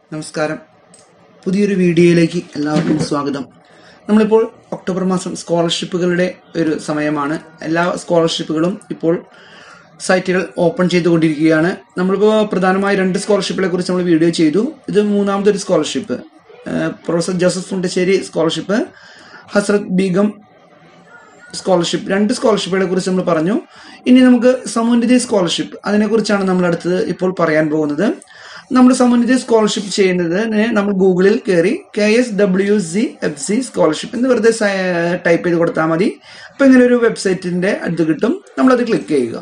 നമസ്കാരം പുതിയൊരു വീഡിയോയിലേക്ക് എല്ലാവർക്കും സ്വാഗതം നമ്മളിപ്പോൾ ഒക്ടോബർ മാസം സ്കോളർഷിപ്പുകളുടെ ഒരു സമയമാണ് എല്ലാ സ്കോളർഷിപ്പുകളും ഇപ്പോൾ സൈറ്റുകൾ ഓപ്പൺ ചെയ്തുകൊണ്ടിരിക്കുകയാണ് നമ്മളിപ്പോൾ പ്രധാനമായി രണ്ട് സ്കോളർഷിപ്പുകളെ കുറിച്ച് നമ്മൾ വീഡിയോ ചെയ്തു ഇത് മൂന്നാമത്തെ ഒരു സ്കോളർഷിപ്പ് ഏഹ് professor Joseph Mundassery scholarship Hazrat Begum scholarship രണ്ട് സ്കോളർഷിപ്പുകളെ കുറിച്ച് നമ്മൾ പറഞ്ഞു ഇനി നമുക്ക് സമുന്നതി സ്കോളർഷിപ്പ് അതിനെക്കുറിച്ചാണ് നമ്മൾ അടുത്തത് ഇപ്പോൾ പറയാൻ പോകുന്നത് നമ്മൾ സമുന്നതി സ്കോളർഷിപ്പ് ചെയ്യുന്നതിന് നമ്മൾ ഗൂഗിളിൽ കയറി K S W C F C scholarship എന്ന് വെറുതെ ടൈപ്പ് ചെയ്ത് കൊടുത്താൽ മതി അപ്പം ഇങ്ങനെ ഒരു വെബ്സൈറ്റിന്റെ അടുത്ത് കിട്ടും നമ്മളത് ക്ലിക്ക് ചെയ്യുക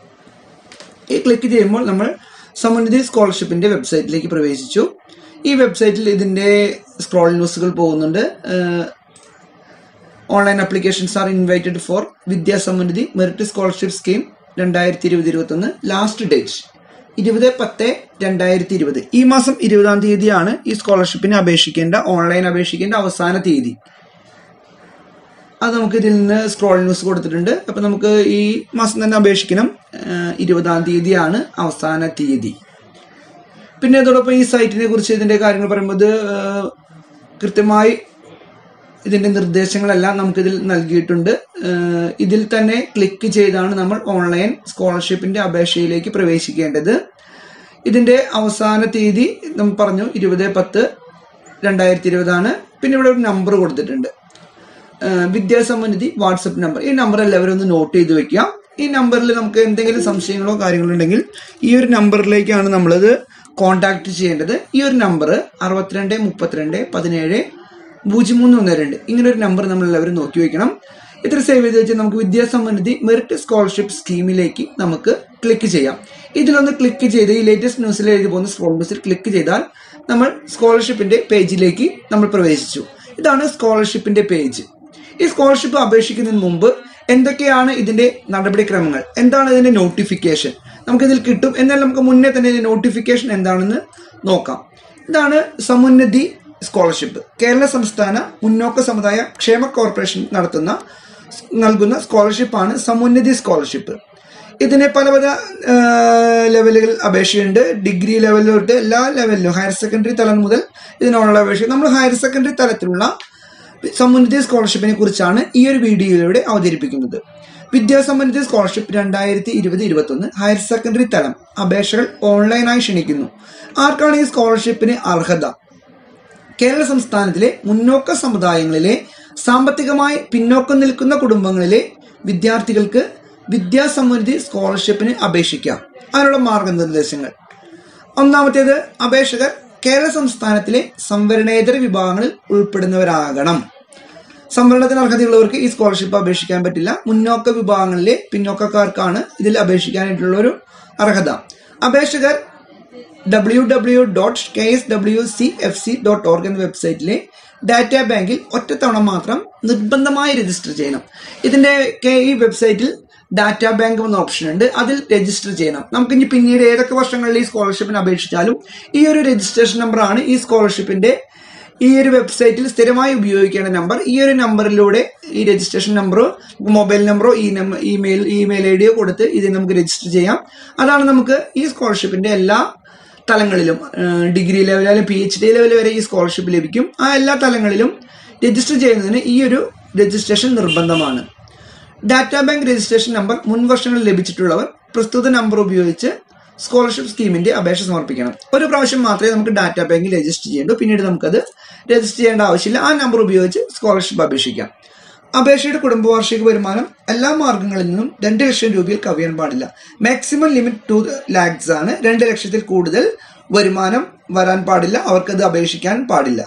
ഈ ക്ലിക്ക് ചെയ്യുമ്പോൾ നമ്മൾ സമുന്നതി സ്കോളർഷിപ്പിന്റെ വെബ്സൈറ്റിലേക്ക് പ്രവേശിച്ചു ഈ വെബ്സൈറ്റിൽ ഇതിന്റെ സ്ക്രോൾ ന്യൂസുകൾ പോകുന്നുണ്ട് uh online applications are invited for Vidyasamruddhi merit scholarship scheme രണ്ടായിരത്തി ഇരുപത് ഇരുപത്തൊന്ന് ലാസ്റ്റ് ഡേറ്റ് ഇരുപത് പത്ത് രണ്ടായിരത്തി ഇരുപത് ഈ മാസം ഇരുപതാം തീയതിയാണ് ഈ സ്കോളർഷിപ്പിന് അപേക്ഷിക്കേണ്ട ഓൺലൈൻ അപേക്ഷിക്കേണ്ട അവസാന തീയതി അത് നമുക്ക് ഇതിൽ നിന്ന് സ്ക്രോൾ ന്യൂസ് കൊടുത്തിട്ടുണ്ട് അപ്പൊ നമുക്ക് ഈ മാസം തന്നെ അപേക്ഷിക്കണം ഏഹ് ഇരുപതാം തീയതിയാണ് അവസാന തീയതി പിന്നെ അതോടൊപ്പം ഈ സൈറ്റിനെ കുറിച്ച് ഇതിന്റെ കാര്യങ്ങൾ പറയുമ്പോൾ ഇത് ഏഹ് കൃത്യമായി ഇതിന്റെ നിർദ്ദേശങ്ങളെല്ലാം നമുക്കിതിൽ നൽകിയിട്ടുണ്ട് ഏഹ് ഇതിൽ തന്നെ ക്ലിക്ക് ചെയ്താണ് നമ്മൾ ഓൺലൈൻ സ്കോളർഷിപ്പിന്റെ അപേക്ഷയിലേക്ക് പ്രവേശിക്കേണ്ടത് ഇതിന്റെ അവസാന തീയതി നമ്മൾ പറഞ്ഞു ഇരുപത് പത്ത് രണ്ടായിരത്തി ഇരുപതാണ് പിന്നെ ഇവിടെ ഒരു നമ്പർ കൊടുത്തിട്ടുണ്ട് ഏഹ് വിദ്യാസമനിധി വാട്സപ്പ് നമ്പർ ഈ നമ്പർ എല്ലാവരും ഒന്ന് നോട്ട് ചെയ്ത് വെക്കുക ഈ നമ്പറിൽ നമുക്ക് എന്തെങ്കിലും സംശയങ്ങളോ കാര്യങ്ങളോ ഉണ്ടെങ്കിൽ ഈ ഒരു നമ്പറിലേക്കാണ് നമ്മളത് കോൺടാക്ട് ചെയ്യേണ്ടത് ഈ ഒരു നമ്പർ അറുപത്തിരണ്ട് മുപ്പത്തിരണ്ട് പതിനേഴ് പൂജ്യം മൂന്ന് ഒന്ന് രണ്ട് ഇങ്ങനെ ഒരു നമ്പർ നമ്മൾ എല്ലാവരും നോക്കി വെക്കണം ഇത്ര സേവ് ചെയ്ത് വെച്ച് നമുക്ക് വിദ്യാസമൃദ്ധി മെറിറ്റ് സ്കോളർഷിപ്പ് സ്കീമിലേക്ക് നമുക്ക് ക്ലിക്ക് ചെയ്യാം ഇതിലൊന്ന് ക്ലിക്ക് ചെയ്ത് ഈ ലേറ്റസ്റ്റ് ന്യൂസിൽ എഴുതി പോകുന്ന സ്ക്രോൾ ന്യൂസിൽ ക്ലിക്ക് ചെയ്താൽ നമ്മൾ സ്കോളർഷിപ്പിന്റെ പേജിലേക്ക് നമ്മൾ പ്രവേശിച്ചു ഇതാണ് സ്കോളർഷിപ്പിന്റെ പേജ് ഈ സ്കോളർഷിപ്പ് അപേക്ഷിക്കുന്നതിന് മുമ്പ് എന്തൊക്കെയാണ് ഇതിന്റെ നടപടിക്രമങ്ങൾ എന്താണ് ഇതിന്റെ നോട്ടിഫിക്കേഷൻ നമുക്കിതിൽ കിട്ടും എന്നാൽ നമുക്ക് മുന്നേ തന്നെ ഇതിന്റെ നോട്ടിഫിക്കേഷൻ എന്താണെന്ന് നോക്കാം ഇതാണ് സമുന്നതി സ്കോളർഷിപ്പ് കേരള സംസ്ഥാന മുന്നോക്ക സമുദായ ക്ഷേമ കോർപ്പറേഷൻ നടത്തുന്ന നൽകുന്ന സ്കോളർഷിപ്പാണ് സമുന്നതി സ്കോളർഷിപ്പ് ഇതിന് പല പല ലെവലുകൾ അപേക്ഷയുണ്ട് ഡിഗ്രി ലെവൽ തൊട്ട് എല്ലാ ലെവലിലും ഹയർ സെക്കൻഡറി തലം മുതൽ ഇതിനുള്ള അപേക്ഷ നമ്മൾ ഹയർ സെക്കൻഡറി തലത്തിലുള്ള സമുന്നതി സ്കോളർഷിപ്പിനെ കുറിച്ചാണ് ഈ ഒരു വീഡിയോയിലൂടെ അവതരിപ്പിക്കുന്നത് വിദ്യാസമ്പന്നതി സ്കോളർഷിപ്പ് രണ്ടായിരത്തി ഇരുപത് ഇരുപത്തൊന്ന് ഹയർ സെക്കൻഡറി തലം അപേക്ഷകൾ ഓൺലൈനായി ക്ഷണിക്കുന്നു ആർക്കാണ് ഈ സ്കോളർഷിപ്പിന് അർഹത കേരള സംസ്ഥാനത്തിലെ മുന്നോക്ക സമുദായങ്ങളിലെ സാമ്പത്തികമായി പിന്നോക്കം നിൽക്കുന്ന കുടുംബങ്ങളിലെ വിദ്യാർത്ഥികൾക്ക് വിദ്യാസമൃദ്ധി സ്കോളർഷിപ്പിന് അപേക്ഷിക്കാം അതിനുള്ള മാർഗനിർദ്ദേശങ്ങൾ ഒന്നാമത്തേത് അപേക്ഷകർ കേരള സംസ്ഥാനത്തിലെ സംവരണേതര വിഭാഗങ്ങളിൽ ഉൾപ്പെടുന്നവരാകണം സംവരണത്തിന് അർഹതയുള്ളവർക്ക് ഈ സ്കോളർഷിപ്പ് അപേക്ഷിക്കാൻ പറ്റില്ല മുന്നോക്ക വിഭാഗങ്ങളിലെ പിന്നോക്കക്കാർക്കാണ് ഇതിൽ അപേക്ഷിക്കാനായിട്ടുള്ള ഒരു അർഹത അപേക്ഷകർ W W dot K S W C F C dot org എന്ന വെബ്സൈറ്റിലെ ഡാറ്റാ ബാങ്കിൽ ഒറ്റത്തവണ മാത്രം നിർബന്ധമായി രജിസ്റ്റർ ചെയ്യണം ഇതിന്റെ കെ- ഈ വെബ്സൈറ്റിൽ ഡാറ്റാ ബാങ്ക് എന്ന ഓപ്ഷൻ ഉണ്ട് അതിൽ രജിസ്റ്റർ ചെയ്യണം നമുക്ക് ഇനി പിന്നീട് ഏതൊക്കെ വർഷങ്ങളിൽ ഈ സ്കോളർഷിപ്പിന് അപേക്ഷിച്ചാലും ഈ ഒരു രജിസ്ട്രേഷൻ നമ്പറാണ് ഈ സ്കോളർഷിപ്പിന്റെ ഈ ഒരു വെബ്സൈറ്റിൽ സ്ഥിരമായി ഉപയോഗിക്കേണ്ട നമ്പർ ഈ ഒരു നമ്പറിലൂടെ ഈ രജിസ്ട്രേഷൻ നമ്പറോ മൊബൈൽ നമ്പറോ ഈ നമ്പർ ഇമെയിൽ ഇമെയിൽ ഐ ഡിയോ കൊടുത്ത് ഇത് നമുക്ക് രജിസ്റ്റർ ചെയ്യാം അതാണ് നമുക്ക് ഈ സ്കോളർഷിപ്പിന്റെ എല്ലാ തലങ്ങളിലും ഏഹ് ഡിഗ്രി ലെവലായാലും പി എച്ച് ഡി ലെവൽ വരെ ഈ സ്കോളർഷിപ്പ് ലഭിക്കും ആ എല്ലാ തലങ്ങളിലും രജിസ്റ്റർ ചെയ്യുന്നതിന് ഈ ഒരു രജിസ്ട്രേഷൻ നിർബന്ധമാണ് ഡാറ്റാ ബാങ്ക് രജിസ്ട്രേഷൻ നമ്പർ മുൻ വർഷങ്ങളിൽ ലഭിച്ചിട്ടുള്ളവർ പ്രസ്തുത നമ്പർ ഉപയോഗിച്ച് സ്കോളർഷിപ്പ് സ്കീമിന്റെ അപേക്ഷ സമർപ്പിക്കണം ഒരു പ്രാവശ്യം മാത്രമേ നമുക്ക് ഡാറ്റാ ബാങ്കിൽ രജിസ്റ്റർ ചെയ്യേണ്ടൂ പിന്നീട് നമുക്കത് രജിസ്റ്റർ ചെയ്യേണ്ട ആവശ്യമില്ല ആ നമ്പർ ഉപയോഗിച്ച് സ്കോളർഷിപ്പ് അപേക്ഷിക്കാം അപേക്ഷയുടെ കുടുംബവാർഷിക വരുമാനം എല്ലാ മാർഗങ്ങളിൽ നിന്നും രണ്ട് ലക്ഷം രൂപയിൽ കവിയാൻ പാടില്ല മാക്സിമം ലിമിറ്റ് ടു ലാക്സ് ആണ് രണ്ട് ലക്ഷത്തിൽ കൂടുതൽ വരുമാനം വരാൻ പാടില്ല അവർക്കത് അപേക്ഷിക്കാൻ പാടില്ല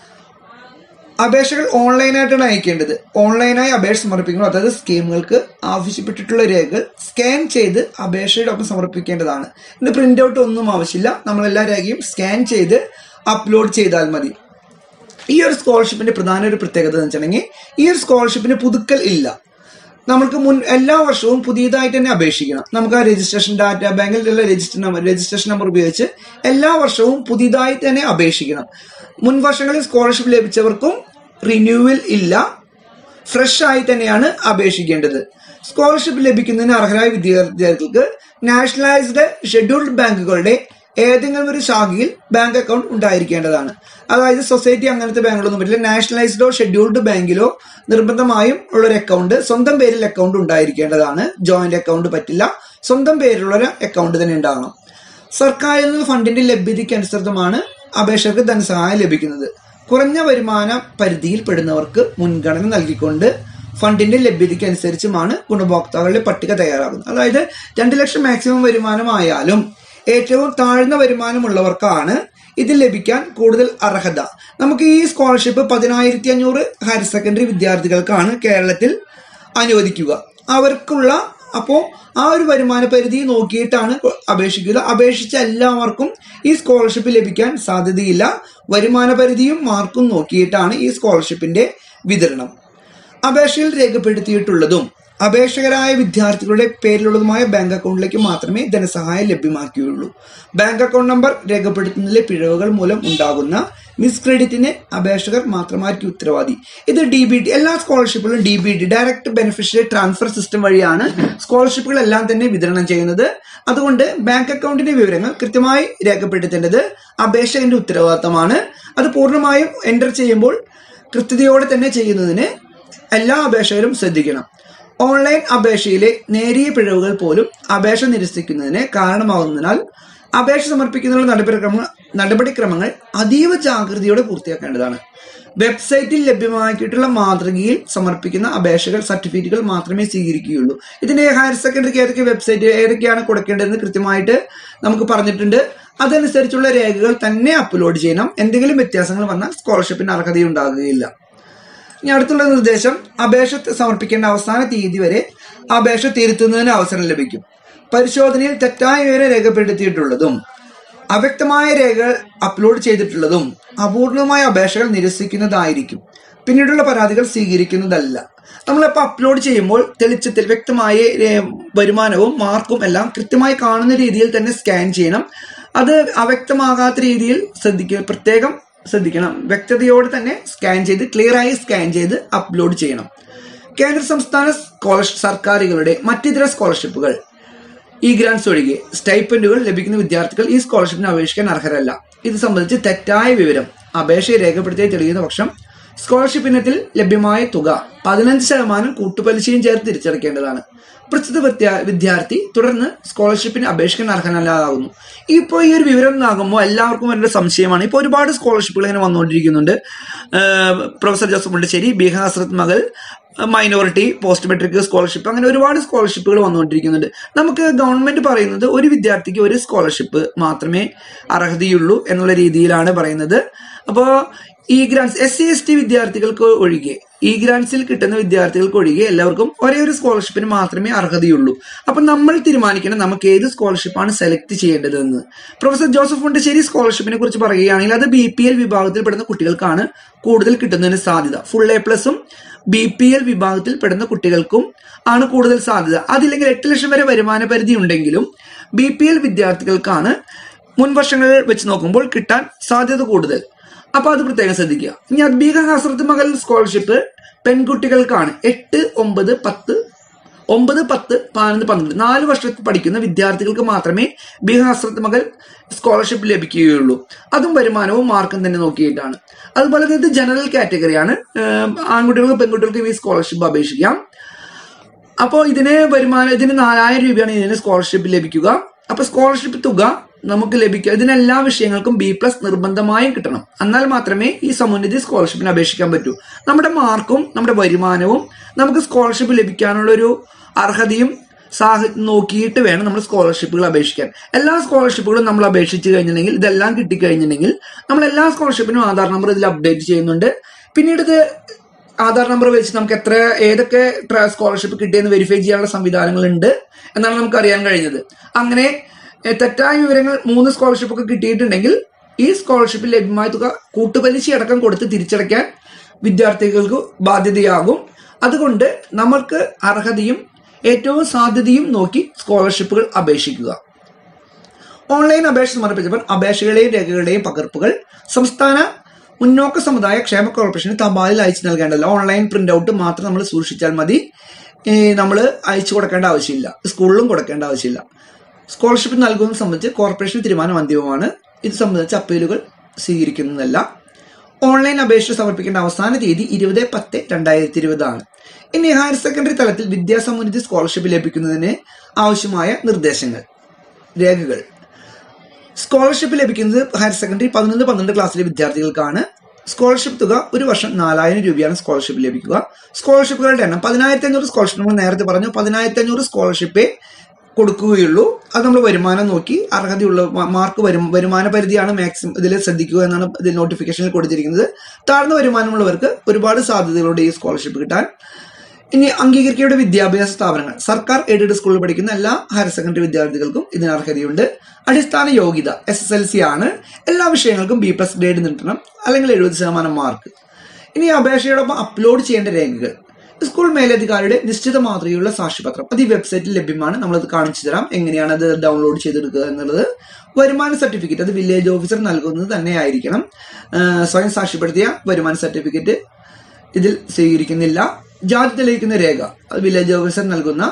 അപേക്ഷകൾ ഓൺലൈനായിട്ടാണ് അയക്കേണ്ടത് ഓൺലൈനായി അപേക്ഷ സമർപ്പിക്കുമ്പോൾ അതായത് സ്കീമുകൾക്ക് ആവശ്യപ്പെട്ടിട്ടുള്ള രേഖകൾ സ്കാൻ ചെയ്ത് അപേക്ഷയുടെ ഒപ്പം സമർപ്പിക്കേണ്ടതാണ് ഇത് പ്രിന്റ് ഔട്ട് ഒന്നും ആവശ്യമില്ല നമ്മൾ എല്ലാ രേഖയും സ്കാൻ ചെയ്ത് അപ്ലോഡ് ചെയ്താൽ മതി ഈ ഒരു സ്കോളർഷിപ്പിന്റെ പ്രധാന ഒരു പ്രത്യേകത എന്ന് വെച്ചിട്ടുണ്ടെങ്കിൽ ഈ ഒരു സ്കോളർഷിപ്പിന് പുതുക്കൽ ഇല്ല നമുക്ക് മുൻ എല്ലാ വർഷവും പുതിയതായിട്ട് തന്നെ അപേക്ഷിക്കണം നമുക്ക് ആ രജിസ്ട്രേഷൻ ഡാറ്റ ബാങ്കിലുള്ള രജിസ്റ്റർ നമ്പർ രജിസ്ട്രേഷൻ നമ്പർ ഉപയോഗിച്ച് എല്ലാ വർഷവും പുതിയതായി തന്നെ അപേക്ഷിക്കണം മുൻ വർഷങ്ങളിൽ സ്കോളർഷിപ്പ് ലഭിച്ചവർക്കും റിന്യൂവൽ ഇല്ല ഫ്രഷ് ആയി തന്നെയാണ് അപേക്ഷിക്കേണ്ടത് സ്കോളർഷിപ്പ് ലഭിക്കുന്നതിന് അർഹരായ വിദ്യാർത്ഥികൾക്ക് നാഷണലൈസ്ഡ് ഷെഡ്യൂൾഡ് ബാങ്കുകളുടെ ഏതെങ്കിലും ഒരു ശാഖയിൽ ബാങ്ക് അക്കൗണ്ട് ഉണ്ടായിരിക്കേണ്ടതാണ് അതായത് സൊസൈറ്റി അങ്ങനത്തെ ബാങ്കുകളൊന്നും പറ്റില്ല നാഷണലൈസ്ഡോ ഷെഡ്യൂൾഡ് ബാങ്കിലോ നിർബന്ധമായും ഉള്ളൊരു അക്കൗണ്ട് സ്വന്തം പേരിൽ അക്കൗണ്ട് ഉണ്ടായിരിക്കേണ്ടതാണ് ജോയിന്റ് അക്കൗണ്ട് പറ്റില്ല സ്വന്തം പേരിലുള്ള ഒരു അക്കൗണ്ട് തന്നെ ഉണ്ടാകണം സർക്കാരിൽ നിന്ന് ഫണ്ടിന്റെ ലഭ്യതയ്ക്ക് അനുസൃതമാണ് അപേക്ഷകർക്ക് ധനസഹായം ലഭിക്കുന്നത് കുറഞ്ഞ വരുമാന പരിധിയിൽ പെടുന്നവർക്ക് മുൻഗണന നൽകിക്കൊണ്ട് ഫണ്ടിന്റെ ലഭ്യതയ്ക്ക് അനുസരിച്ചുമാണ് ഗുണഭോക്താക്കളുടെ പട്ടിക തയ്യാറാകുന്നത് അതായത് രണ്ട് ലക്ഷം മാക്സിമം വരുമാനമായാലും ഏറ്റവും താഴ്ന്ന വരുമാനമുള്ളവർക്കാണ് ഇത് ലഭിക്കാൻ കൂടുതൽ അർഹത നമുക്ക് ഈ സ്കോളർഷിപ്പ് പതിനായിരത്തി അഞ്ഞൂറ് ഹയർ സെക്കൻഡറി വിദ്യാർത്ഥികൾക്കാണ് കേരളത്തിൽ അനുവദിക്കുക അവർക്കുള്ള അപ്പോൾ ആ ഒരു വരുമാന പരിധി നോക്കിയിട്ടാണ് അപേക്ഷിക്കുക അപേക്ഷിച്ച എല്ലാവർക്കും ഈ സ്കോളർഷിപ്പ് ലഭിക്കാൻ സാധ്യതയില്ല വരുമാന പരിധിയും മാർക്കും നോക്കിയിട്ടാണ് ഈ സ്കോളർഷിപ്പിന്റെ വിതരണം അപേക്ഷയിൽ രേഖപ്പെടുത്തിയിട്ടുള്ളതും അപേക്ഷകരായ വിദ്യാർത്ഥികളുടെ പേരിലുള്ളതുമായ ബാങ്ക് അക്കൗണ്ടിലേക്ക് മാത്രമേ ധനസഹായം ലഭ്യമാക്കിയുള്ളൂ ബാങ്ക് അക്കൗണ്ട് നമ്പർ രേഖപ്പെടുത്തുന്നതിലെ പിഴവുകൾ മൂലം ഉണ്ടാകുന്ന മിസ്ക്രെഡിറ്റിന് അപേക്ഷകർ മാത്രമായിരിക്കും ഉത്തരവാദി ഇത് ഡി ബി ടി എല്ലാ സ്കോളർഷിപ്പുകളും D B T direct beneficiary transfer system വഴിയാണ് സ്കോളർഷിപ്പുകളെല്ലാം തന്നെ വിതരണം ചെയ്യുന്നത് അതുകൊണ്ട് ബാങ്ക് അക്കൗണ്ടിന്റെ വിവരങ്ങൾ കൃത്യമായി രേഖപ്പെടുത്തേണ്ടത് അപേക്ഷകന്റെ ഉത്തരവാദിത്തമാണ് അത് പൂർണ്ണമായും എൻ്റർ ചെയ്യുമ്പോൾ കൃത്യതയോടെ തന്നെ ചെയ്യുന്നതിന് എല്ലാ അപേക്ഷകരും ശ്രദ്ധിക്കണം ഓൺലൈൻ അപേക്ഷയിലെ നേരിയ പിഴവുകൾ പോലും അപേക്ഷ നിരസിക്കുന്നതിന് കാരണമാകുന്നതിനാൽ അപേക്ഷ സമർപ്പിക്കുന്നതിനുള്ള നടപടിക്രമങ്ങൾ നടപടിക്രമങ്ങൾ അതീവ ജാഗ്രതയോടെ പൂർത്തിയാക്കേണ്ടതാണ് വെബ്സൈറ്റിൽ ലഭ്യമാക്കിയിട്ടുള്ള മാതൃകയിൽ സമർപ്പിക്കുന്ന അപേക്ഷകൾ സർട്ടിഫിക്കറ്റുകൾ മാത്രമേ സ്വീകരിക്കുകയുള്ളൂ ഇതിന്റെ ഹയർ സെക്കൻഡറിക്ക് ഏതൊക്കെ വെബ്സൈറ്റ് ഏതൊക്കെയാണ് കൊടുക്കേണ്ടതെന്ന് കൃത്യമായിട്ട് നമുക്ക് പറഞ്ഞിട്ടുണ്ട് അതനുസരിച്ചുള്ള രേഖകൾ തന്നെ അപ്ലോഡ് ചെയ്യണം എന്തെങ്കിലും വ്യത്യാസങ്ങൾ വന്നാൽ സ്കോളർഷിപ്പിന് അർഹതയുണ്ടാകുകയില്ല ഇനി അടുത്തുള്ള നിർദ്ദേശം അപേക്ഷ സമർപ്പിക്കേണ്ട അവസാന തീയതി വരെ അപേക്ഷ തിരുത്തുന്നതിന് അവസരം ലഭിക്കും പരിശോധനയിൽ തെറ്റായ വിവരം രേഖപ്പെടുത്തിയിട്ടുള്ളതും അവ്യക്തമായ രേഖകൾ അപ്ലോഡ് ചെയ്തിട്ടുള്ളതും അപൂർണമായ അപേക്ഷകൾ നിരസിക്കുന്നതായിരിക്കും പിന്നീടുള്ള പരാതികൾ സ്വീകരിക്കുന്നതല്ല നമ്മളിപ്പോൾ അപ്ലോഡ് ചെയ്യുമ്പോൾ തെളിച്ചത്തിൽ വ്യക്തമായ രേ- വരുമാനവും മാർക്കും എല്ലാം കൃത്യമായി കാണുന്ന രീതിയിൽ തന്നെ സ്കാൻ ചെയ്യണം അത് അവ്യക്തമാകാത്ത രീതിയിൽ ശ്രദ്ധിക്കുക പ്രത്യേകം ശ്രദ്ധിക്കണം വ്യക്തതയോടെ തന്നെ സ്കാൻ ചെയ്ത് ക്ലിയർ ആയി സ്കാൻ ചെയ്ത് അപ്ലോഡ് ചെയ്യണം കേന്ദ്ര സംസ്ഥാന സ്കോളർഷിപ്പ് സർക്കാരുകളുടെ മറ്റിതര സ്കോളർഷിപ്പുകൾ ഈ ഗ്രാൻസ് ഒഴികെ സ്റ്റൈപ്പൻഡുകൾ ലഭിക്കുന്ന വിദ്യാർത്ഥികൾ ഈ സ്കോളർഷിപ്പിന് അപേക്ഷിക്കാൻ അർഹരല്ല ഇത് സംബന്ധിച്ച് തെറ്റായ വിവരം അപേക്ഷയെ രേഖപ്പെടുത്തി തെളിയുന്ന പക്ഷം സ്കോളർഷിപ്പ് ഇനത്തിൽ ലഭ്യമായ തുക പതിനഞ്ച് ശതമാനം കൂട്ടുപലിശയും ചേർത്ത് തിരിച്ചടയ്ക്കേണ്ടതാണ് പ്രസ്തുത വിദ്യാ- വിദ്യാർത്ഥി തുടർന്ന് സ്കോളർഷിപ്പിന് അപേക്ഷിക്കാൻ അർഹനല്ലാതാകുന്നു ഇപ്പോൾ ഈ ഒരു വിവരം ആകുമ്പോൾ എല്ലാവർക്കും വരേണ്ട സംശയമാണ് ഇപ്പോൾ ഒരുപാട് സ്കോളർഷിപ്പുകൾ ഇങ്ങനെ വന്നുകൊണ്ടിരിക്കുന്നുണ്ട് ഏഹ് പ്രൊഫസർ ജോസഫ് മുണ്ടശ്ശേരി ബീഹാർ ഹസ്രത്ത് മകൾ മൈനോറിറ്റി പോസ്റ്റ് മെട്രിക് സ്കോളർഷിപ്പ് അങ്ങനെ ഒരുപാട് സ്കോളർഷിപ്പുകൾ വന്നുകൊണ്ടിരിക്കുന്നുണ്ട് നമുക്ക് ഗവൺമെന്റ് പറയുന്നത് ഒരു വിദ്യാർത്ഥിക്ക് ഒരു സ്കോളർഷിപ്പ് മാത്രമേ അർഹതയുള്ളൂ എന്നുള്ള രീതിയിലാണ് പറയുന്നത് അപ്പോൾ ഈ grants S C S T വിദ്യാർത്ഥികൾക്ക് ഒഴികെ ഈ ഗ്രാൻസിൽ കിട്ടുന്ന വിദ്യാർത്ഥികൾക്ക് ഒഴികെ എല്ലാവർക്കും ഒരേ ഒരു സ്കോളർഷിപ്പിന് മാത്രമേ അർഹതയുള്ളൂ അപ്പൊ നമ്മൾ തീരുമാനിക്കണം നമുക്ക് ഏത് സ്കോളർഷിപ്പാണ് സെലക്ട് ചെയ്യേണ്ടതെന്ന് പ്രൊഫസർ ജോസഫ് മുണ്ടശ്ശേരി സ്കോളർഷിപ്പിനെ കുറിച്ച് പറയുകയാണെങ്കിൽ അത് ബി പി എൽ വിഭാഗത്തിൽപ്പെടുന്ന കുട്ടികൾക്കാണ് കൂടുതൽ കിട്ടുന്നതിന് സാധ്യത ഫുൾ എ പ്ലസും ബി പി എൽ വിഭാഗത്തിൽ പെടുന്ന കുട്ടികൾക്കും ആണ് കൂടുതൽ സാധ്യത അതില്ലെങ്കിൽ എട്ട് ലക്ഷം വരെ വരുമാന പരിധി ഉണ്ടെങ്കിലും ബി പി എൽ വിദ്യാർത്ഥികൾക്കാണ് മുൻ വർഷങ്ങളിൽ വെച്ച് നോക്കുമ്പോൾ കിട്ടാൻ സാധ്യത കൂടുതൽ അപ്പൊ അത് പ്രത്യേകം ശ്രദ്ധിക്കുക ഇനി അദ്ബീക ഹസ്രത്ത് മകൾ സ്കോളർഷിപ്പ് പെൺകുട്ടികൾക്കാണ് എട്ട് ഒമ്പത് പത്ത് ഒമ്പത് പത്ത് പതിനൊന്ന് പന്ത്രണ്ട് നാല് വർഷത്തിൽ പഠിക്കുന്ന വിദ്യാർത്ഥികൾക്ക് മാത്രമേ ബീഹാർ ഹസ്രത്ത് മകൾ സ്കോളർഷിപ്പ് ലഭിക്കുകയുള്ളൂ അതും വരുമാനവും മാർക്കും തന്നെ നോക്കിയിട്ടാണ് അതുപോലെ തന്നെ ഇത് ജനറൽ കാറ്റഗറിയാണ് ഏഹ് ആൺകുട്ടികൾക്കും പെൺകുട്ടികൾക്കും ഈ സ്കോളർഷിപ്പ് അപേക്ഷിക്കാം അപ്പോൾ ഇതിന് വരുമാനം ഇതിന് നാലായിരം രൂപയാണ് ഇതിന് സ്കോളർഷിപ്പ് ലഭിക്കുക അപ്പൊ സ്കോളർഷിപ്പ് തുക നമുക്ക് ലഭിക്കുക ഇതിനെല്ലാ വിഷയങ്ങൾക്കും ബി പ്ലസ് നിർബന്ധമായും കിട്ടണം എന്നാൽ മാത്രമേ ഈ സമുന്നതി സ്കോളർഷിപ്പിന് അപേക്ഷിക്കാൻ പറ്റൂ നമ്മുടെ മാർക്കും നമ്മുടെ വരുമാനവും നമുക്ക് സ്കോളർഷിപ്പ് ലഭിക്കാനുള്ള ഒരു അർഹതയും സാഹ നോക്കിയിട്ട് വേണം നമ്മൾ സ്കോളർഷിപ്പുകൾ അപേക്ഷിക്കാൻ എല്ലാ സ്കോളർഷിപ്പുകളും നമ്മൾ അപേക്ഷിച്ച് കഴിഞ്ഞിട്ടുണ്ടെങ്കിൽ ഇതെല്ലാം കിട്ടിക്കഴിഞ്ഞിട്ടുണ്ടെങ്കിൽ നമ്മൾ എല്ലാ സ്കോളർഷിപ്പിനും ആധാർ നമ്പർ ഇതിൽ അപ്ഡേറ്റ് ചെയ്യുന്നുണ്ട് പിന്നീട് ഇത് ആധാർ നമ്പർ വെച്ച് നമുക്ക് എത്ര ഏതൊക്കെ സ്കോളർഷിപ്പ് കിട്ടിയെന്ന് വെരിഫൈ ചെയ്യാനുള്ള സംവിധാനങ്ങളുണ്ട് എന്നാണ് നമുക്ക് അറിയാൻ കഴിഞ്ഞത് അങ്ങനെ എ, തെറ്റായ വിവരങ്ങൾ മൂന്ന് സ്കോളർഷിപ്പ് ഒക്കെ കിട്ടിയിട്ടുണ്ടെങ്കിൽ ഈ സ്കോളർഷിപ്പിൽ ലഭ്യമായ തുക കൂട്ടുപലിശ അടക്കം കൊടുത്ത് തിരിച്ചടയ്ക്കാൻ വിദ്യാർത്ഥികൾക്ക് ബാധ്യതയാകും അതുകൊണ്ട് നമ്മൾക്ക് അർഹതയും ഏറ്റവും സാധ്യതയും നോക്കി സ്കോളർഷിപ്പുകൾ അപേക്ഷിക്കുക ഓൺലൈൻ അപേക്ഷ സമർപ്പിച്ചവർ അപേക്ഷകളുടെയും രേഖകളുടെയും പകർപ്പുകൾ സംസ്ഥാന മുന്നോക്ക സമുദായ ക്ഷേമ കോർപ്പറേഷന് തപാലിൽ അയച്ചു നൽകേണ്ടതില്ല ഓൺലൈൻ പ്രിന്റ് ഔട്ട് മാത്രം നമ്മൾ സൂക്ഷിച്ചാൽ മതി നമ്മൾ അയച്ചു കൊടുക്കേണ്ട ആവശ്യമില്ല സ്കൂളിലും കൊടുക്കേണ്ട ആവശ്യമില്ല സ്കോളർഷിപ്പ് നൽകുന്നത് സംബന്ധിച്ച് കോർപ്പറേഷൻ തീരുമാനം അന്തിമമാണ് ഇത് സംബന്ധിച്ച് അപ്പീലുകൾ സ്വീകരിക്കുന്നതല്ല ഓൺലൈൻ അപേക്ഷ സമർപ്പിക്കേണ്ട അവസാന തീയതി ഇരുപത് പത്ത് രണ്ടായിരത്തി ഇരുപതാണ് ഇനി ഹയർ സെക്കൻഡറി തലത്തിൽ വിദ്യാസമുന്നതി സ്കോളർഷിപ്പ് ലഭിക്കുന്നതിന് ആവശ്യമായ നിർദ്ദേശങ്ങൾ രേഖകൾ സ്കോളർഷിപ്പ് ലഭിക്കുന്നത് ഹയർ സെക്കൻഡറി പതിനൊന്ന് പന്ത്രണ്ട് ക്ലാസ്സിലെ വിദ്യാർത്ഥികൾക്കാണ് സ്കോളർഷിപ്പ് തുക ഒരു വർഷം നാലായിരം രൂപയാണ് സ്കോളർഷിപ്പ് ലഭിക്കുക സ്കോളർഷിപ്പുകളുടെ എണ്ണം പതിനായിരത്തി അഞ്ഞൂറ് സ്കോളർഷിപ്പ് നമ്മൾ നേരത്തെ പറഞ്ഞു പതിനായിരത്തി അഞ്ഞൂറ് സ്കോളർഷിപ്പേ കൊടുക്കുകയുള്ളൂ അത് നമ്മൾ വരുമാനം നോക്കി അർഹതയുള്ള മ- മാർക്ക് വരും വരുമാന പരിധിയാണ് മാക്സിമം ഇതിൽ ശ്രദ്ധിക്കുക എന്നാണ് ഇതിൽ നോട്ടിഫിക്കേഷനിൽ കൊടുത്തിരിക്കുന്നത് താഴ്ന്ന വരുമാനമുള്ളവർക്ക് ഒരുപാട് സാധ്യതകളുണ്ട് ഈ സ്കോളർഷിപ്പ് കിട്ടാൻ ഇനി അംഗീകരിക്കേണ്ട വിദ്യാഭ്യാസ സ്ഥാപനങ്ങൾ സർക്കാർ എയ്ഡഡ് സ്കൂളിൽ പഠിക്കുന്ന എല്ലാ ഹയർ സെക്കൻഡറി വിദ്യാർത്ഥികൾക്കും ഇതിന് അർഹതയുണ്ട് അടിസ്ഥാന യോഗ്യത എസ് എസ് എൽ സി ആണ് എല്ലാ വിഷയങ്ങൾക്കും ബി പ്ലസ് ഗ്രേഡ് നേടണം അല്ലെങ്കിൽ എഴുപത് ശതമാനം മാർക്ക് ഇനി ഈ അപേക്ഷയോടൊപ്പം അപ്ലോഡ് ചെയ്യേണ്ട രേഖകൾ സ്കൂൾ മേലധികാരിയുടെ നിശ്ചിത മാതൃകയുള്ള സാക്ഷ്യപത്രം അത് ഈ വെബ്സൈറ്റിൽ ലഭ്യമാണ് നമ്മളത് കാണിച്ചു തരാം എങ്ങനെയാണ് അത് ഡൗൺലോഡ് ചെയ്തെടുക്കുക എന്നുള്ളത് വരുമാന സർട്ടിഫിക്കറ്റ് അത് വില്ലേജ് ഓഫീസർ നൽകുന്നത് തന്നെ ആയിരിക്കണം ആ, സ്വയം സാക്ഷ്യപ്പെടുത്തിയ വരുമാന സർട്ടിഫിക്കറ്റ് ഇതിൽ സ്വീകരിക്കുന്നില്ല ജാതി തെളിയിക്കുന്ന രേഖ അത് വില്ലേജ് ഓഫീസർ നൽകുന്ന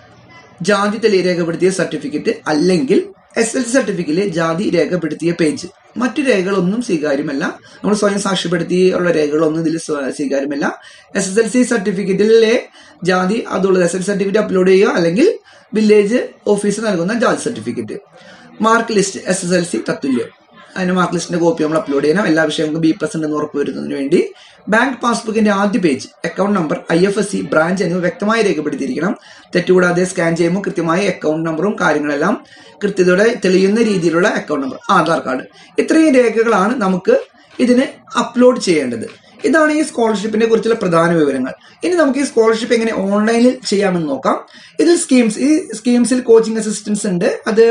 ജാതി തെളി രേഖപ്പെടുത്തിയ സർട്ടിഫിക്കറ്റ് അല്ലെങ്കിൽ എസ് എൽ സി സർട്ടിഫിക്കറ്റിലെ ജാതി രേഖപ്പെടുത്തിയ പേജ് മറ്റു രേഖകളൊന്നും സ്വീകാര്യമല്ല നമ്മൾ സ്വയം സാക്ഷ്യപ്പെടുത്തിയുള്ള രേഖകളൊന്നും ഇതിൽ സ്വ- സ്വീകാര്യമല്ല എസ് എസ് എൽ സി സർട്ടിഫിക്കറ്റിലെ ജാതി അതുള്ളത് S L C certificate upload ചെയ്യുക അല്ലെങ്കിൽ വില്ലേജ് ഓഫീസർ നൽകുന്ന ജാതി certificate mark list S S L C തത്തുല്യം അതിന്റെ മാർക്ക് ലിസ്റ്റിന്റെ കോപ്പി നമ്മൾ അപ്ലോഡ് ചെയ്യണം എല്ലാ വിഷയങ്ങൾക്കും ബി പ്ലസ് ഉണ്ടെന്ന് ഉറപ്പുവരുന്നതിന് വേണ്ടി ബാങ്ക് പാസ്ബുക്കിന്റെ ആദ്യ page account number I F S C branch എന്നിവ വ്യക്തമായി രേഖപ്പെടുത്തിയിരിക്കണം തെറ്റുകൂടാതെ സ്കാൻ ചെയ്യുമ്പോൾ കൃത്യമായി അക്കൗണ്ട് നമ്പറും കാര്യങ്ങളെല്ലാം കൃത്യതയോടെ തെളിയുന്ന രീതിയിലുള്ള അക്കൗണ്ട് നമ്പർ ആധാർ കാർഡ് ഇത്രയും രേഖകളാണ് നമുക്ക് ഇതിന് അപ്ലോഡ് ചെയ്യേണ്ടത് ഇതാണ് ഈ സ്കോളർഷിപ്പിനെ കുറിച്ചുള്ള പ്രധാന വിവരങ്ങൾ ഇനി നമുക്ക് ഈ സ്കോളർഷിപ്പ് എങ്ങനെ ഓൺലൈനിൽ ചെയ്യാമെന്ന് നോക്കാം ഇതിൽ സ്കീംസ് ഈ സ്കീംസിൽ കോച്ചിങ് അസിസ്റ്റൻസ് ഉണ്ട് അത്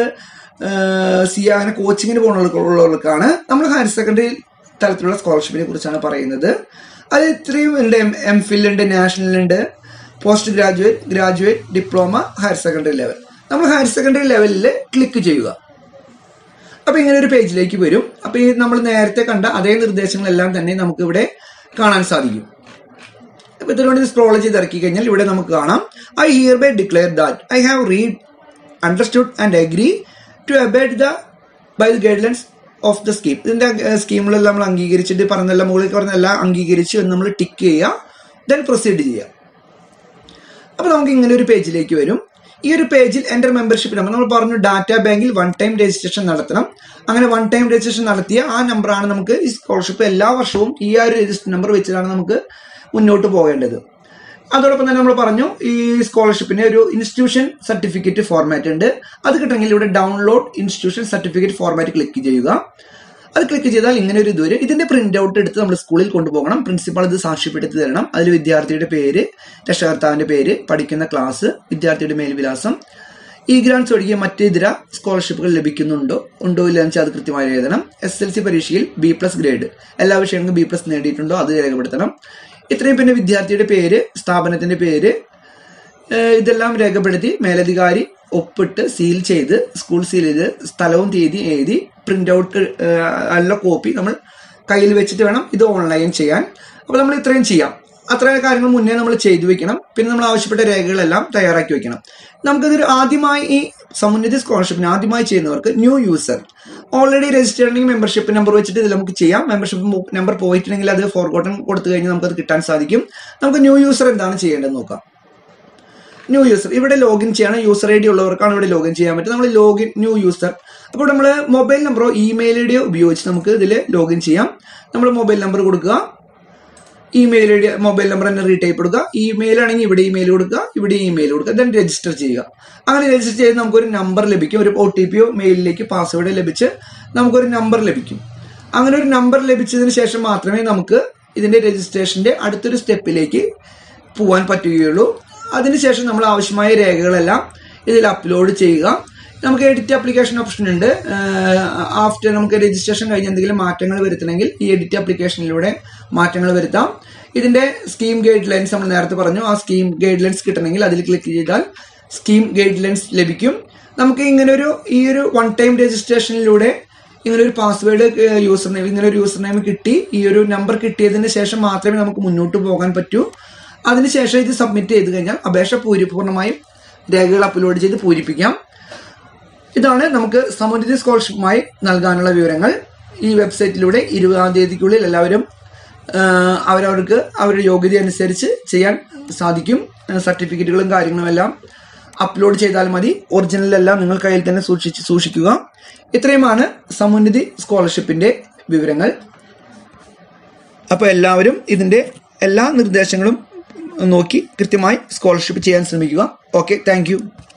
സി അങ്ങനെ കോച്ചിങ്ങിന് പോകുന്നവർക്കാണ് നമ്മൾ ഹയർ സെക്കൻഡറി തലത്തിലുള്ള സ്കോളർഷിപ്പിനെ കുറിച്ചാണ് പറയുന്നത് അത് ഇത്രയും ഉണ്ട് എം ഫിൽ ഉണ്ട് നാഷണൽ ഉണ്ട് post graduate graduate diploma higher secondary level നമ്മൾ ഹയർ സെക്കൻഡറി ലെവലിൽ ക്ലിക്ക് ചെയ്യുക അപ്പൊ ഇങ്ങനെ ഒരു പേജിലേക്ക് വരും അപ്പൊ ഈ നമ്മൾ നേരത്തെ കണ്ട അതേ നിർദ്ദേശങ്ങളെല്ലാം തന്നെ നമുക്ക് ഇവിടെ കാണാൻ സാധിക്കും അപ്പൊ ഇതിനുവേണ്ടി സ്ക്രോൾ ചെയ്ത് ഇറക്കി കഴിഞ്ഞാൽ ഇവിടെ നമുക്ക് കാണാം I hereby declare that I have read understood and agree to abide the by the guidelines of the scheme ഇതിന്റെ സ്കീമുകളെല്ലാം നമ്മൾ അംഗീകരിച്ചിട്ട് പറഞ്ഞെല്ലാം മുകളിൽ പറഞ്ഞെല്ലാം അംഗീകരിച്ച് എന്ന് നമ്മൾ ടിക്ക് ചെയ്യുക ദെൻ പ്രൊസീഡ് ചെയ്യുക അപ്പൊ നമുക്ക് ഇങ്ങനെ ഒരു പേജിലേക്ക് വരും ഈ ഒരു പേജിൽ എൻ്റർ മെമ്പർഷിപ്പ് നമ്പർ നമ്മൾ പറഞ്ഞു ഡാറ്റ ബാങ്കിൽ വൺ ടൈം രജിസ്ട്രേഷൻ നടത്തണം അങ്ങനെ വൺ ടൈം രജിസ്ട്രേഷൻ നടത്തിയ ആ നമ്പറാണ് നമുക്ക് ഈ സ്കോളർഷിപ്പ് എല്ലാ വർഷവും ഈ ആ ഒരു രജിസ്റ്റർ നമ്പർ വെച്ചിട്ടാണ് നമുക്ക് മുന്നോട്ട് പോകേണ്ടത് അതോടൊപ്പം തന്നെ നമ്മൾ പറഞ്ഞു ഈ സ്കോളർഷിപ്പിന് ഒരു ഇൻസ്റ്റിറ്റ്യൂഷൻ സർട്ടിഫിക്കറ്റ് ഫോർമാറ്റ് ഉണ്ട് അത് കിട്ടണമെങ്കിൽ ഇവിടെ download institution certificate format click ചെയ്യുക അത് ക്ലിക്ക് ചെയ്താൽ ഇങ്ങനെ ഒരു ഇത് വരും ഇതിന്റെ പ്രിന്റ് ഔട്ട് എടുത്ത് നമ്മൾ സ്കൂളിൽ കൊണ്ടുപോകണം പ്രിൻസിപ്പാൾ ഇത് സാക്ഷ്യപ്പെടുത്തി തരണം അതിൽ വിദ്യാർത്ഥിയുടെ പേര് രക്ഷകർത്താവിന്റെ പേര് പഠിക്കുന്ന ക്ലാസ് വിദ്യാർത്ഥിയുടെ മേൽവിലാസം ഈ ഗ്രാൻസ് ഒഴികെ മറ്റ് ഇതര സ്കോളർഷിപ്പുകൾ ലഭിക്കുന്നുണ്ടോ ഉണ്ടോ ഇല്ല എന്ന് വെച്ചാൽ അത് കൃത്യമായി എഴുതണം എസ് എൽ സി പരീക്ഷയിൽ ബി പ്ലസ് ഗ്രേഡ് എല്ലാ വിഷയങ്ങൾക്കും ബി പ്ലസ് നേടിയിട്ടുണ്ടോ അത് രേഖപ്പെടുത്തണം ഇത്രയും പിന്നെ വിദ്യാർത്ഥിയുടെ പേര് സ്ഥാപനത്തിന്റെ പേര് ഏഹ് ഇതെല്ലാം രേഖപ്പെടുത്തി മേലധികാരി ഒപ്പിട്ട് സീൽ ചെയ്ത് സ്കൂൾ സീൽ ചെയ്ത് സ്ഥലവും തീയതി എഴുതി പ്രിന്റ് ഔട്ട് അല്ല കോപ്പി നമ്മൾ കയ്യിൽ വെച്ചിട്ട് വേണം ഇത് ഓൺലൈൻ ചെയ്യാൻ അപ്പോൾ നമ്മൾ ഇത്രയും ചെയ്യാം അത്ര കാര്യങ്ങൾ മുന്നേ നമ്മൾ ചെയ്തു വെക്കണം പിന്നെ നമ്മൾ ആവശ്യപ്പെട്ട രേഖകളെല്ലാം തയ്യാറാക്കി വെക്കണം നമുക്കിതൊരു ആദ്യമായി ഈ സമുന്നതി സ്കോളർഷിപ്പിന് ആദ്യമായി ചെയ്യുന്നവർക്ക് ന്യൂ യൂസർ ഓൾറെഡി രജിസ്റ്റർ ആണെങ്കിൽ മെമ്പർഷിപ്പ് നമ്പർ വെച്ചിട്ട് ഇത് നമുക്ക് ചെയ്യാം മെമ്പർഷിപ്പ് നമ്പർ പോയിട്ടുണ്ടെങ്കിൽ അത് ഫോർഗോട്ടൺ കൊടുത്തു കഴിഞ്ഞാൽ നമുക്കത് കിട്ടാൻ സാധിക്കും നമുക്ക് ന്യൂ യൂസർ എന്താണ് ചെയ്യേണ്ടത് നോക്കാം ന്യൂ യൂസർ ഇവിടെ ലോഗിൻ ചെയ്യണം യൂസർ ഐ ഡി ഉള്ളവർക്കാണ് ഇവിടെ ലോഗിൻ ചെയ്യാൻ പറ്റും നമ്മൾ ലോഗിൻ ന്യൂ യൂസർ അപ്പോൾ നമ്മൾ മൊബൈൽ നമ്പറോ ഇമെയിൽ ഐ ഡിയോ ഉപയോഗിച്ച് നമുക്ക് ഇതിൽ ലോഗിൻ ചെയ്യാം നമ്മൾ മൊബൈൽ നമ്പർ കൊടുക്കുക email I D mobile number തന്നെ റീടൈപ്പ് കൊടുക്കുക ഇമെയിൽ ആണെങ്കിൽ ഇവിടെ ഇമെയിൽ കൊടുക്കുക ഇവിടെ ഇമെയിൽ കൊടുക്കുക ദെൻ രജിസ്റ്റർ ചെയ്യുക അങ്ങനെ രജിസ്റ്റർ ചെയ്ത് നമുക്കൊരു നമ്പർ ലഭിക്കും ഒരു ഒ ടി പിയോ മെയിലിലേക്ക് പാസ്വേഡ് ലഭിച്ച് നമുക്കൊരു നമ്പർ ലഭിക്കും അങ്ങനെ ഒരു നമ്പർ ലഭിച്ചതിന് ശേഷം മാത്രമേ നമുക്ക് ഇതിന്റെ രജിസ്ട്രേഷന്റെ അടുത്തൊരു സ്റ്റെപ്പിലേക്ക് പോകാൻ പറ്റുകയുള്ളൂ അതിനുശേഷം നമ്മൾ ആവശ്യമായ രേഖകളെല്ലാം ഇതിൽ അപ്ലോഡ് ചെയ്യുക നമുക്ക് എഡിറ്റ് ആപ്ലിക്കേഷൻ ഓപ്ഷൻ ഉണ്ട് ആഫ്റ്റർ നമുക്ക് രജിസ്ട്രേഷൻ കഴിഞ്ഞ് എന്തെങ്കിലും മാറ്റങ്ങൾ വരുത്തണമെങ്കിൽ ഈ എഡിറ്റ് ആപ്ലിക്കേഷനിലൂടെ മാറ്റങ്ങൾ വരുത്താം ഇതിന്റെ സ്കീം ഗൈഡ് ലൈൻസ് നമ്മൾ നേരത്തെ പറഞ്ഞു ആ സ്കീം ഗൈഡ് ലൈൻസ് കിട്ടണമെങ്കിൽ അതിൽ ക്ലിക്ക് ചെയ്താൽ സ്കീം ഗൈഡ് ലൈൻസ് ലഭിക്കും നമുക്ക് ഇങ്ങനെ ഒരു ഈ ഒരു വൺ ടൈം രജിസ്ട്രേഷനിലൂടെ ഇങ്ങനെ ഒരു പാസ്വേഡ് യൂസർ നെയിം ഇങ്ങനെ ഒരു യൂസർ നെയിം കിട്ടി ഈ ഒരു നമ്പർ കിട്ടിയതിന് ശേഷം മാത്രമേ നമുക്ക് മുന്നോട്ട് പോകാൻ പറ്റൂ അതിനുശേഷം ഇത് സബ്മിറ്റ് ചെയ്ത് കഴിഞ്ഞാൽ അപേക്ഷ പൂരി പൂർണ്ണമായും രേഖകൾ അപ്ലോഡ് ചെയ്ത് പൂരിപ്പിക്കാം ഇതാണ് നമുക്ക് സമുന്നതി സ്കോളർഷിപ്പുമായി നൽകാനുള്ള വിവരങ്ങൾ ഈ വെബ്സൈറ്റിലൂടെ ഇരുപതാം തീയതിക്കുള്ളിൽ എല്ലാവരും ആ, അവരവർക്ക് അവരുടെ യോഗ്യത അനുസരിച്ച് ചെയ്യാൻ സാധിക്കും ആ, സർട്ടിഫിക്കറ്റുകളും കാര്യങ്ങളും എല്ലാം അപ്ലോഡ് ചെയ്താൽ മതി ഒറിജിനലെല്ലാം നിങ്ങൾ കയ്യിൽ തന്നെ സൂക്ഷിച്ച് സൂക്ഷിക്കുക ഇത്രയുമാണ് സമുന്നതി സ്കോളർഷിപ്പിന്റെ വിവരങ്ങൾ അപ്പോൾ എല്ലാവരും ഇതിന്റെ എല്ലാ നിർദ്ദേശങ്ങളും നോക്കി കൃത്യമായി സ്കോളർഷിപ്പ് ചെയ്യാൻ ശ്രമിക്കുക ഓക്കെ താങ്ക്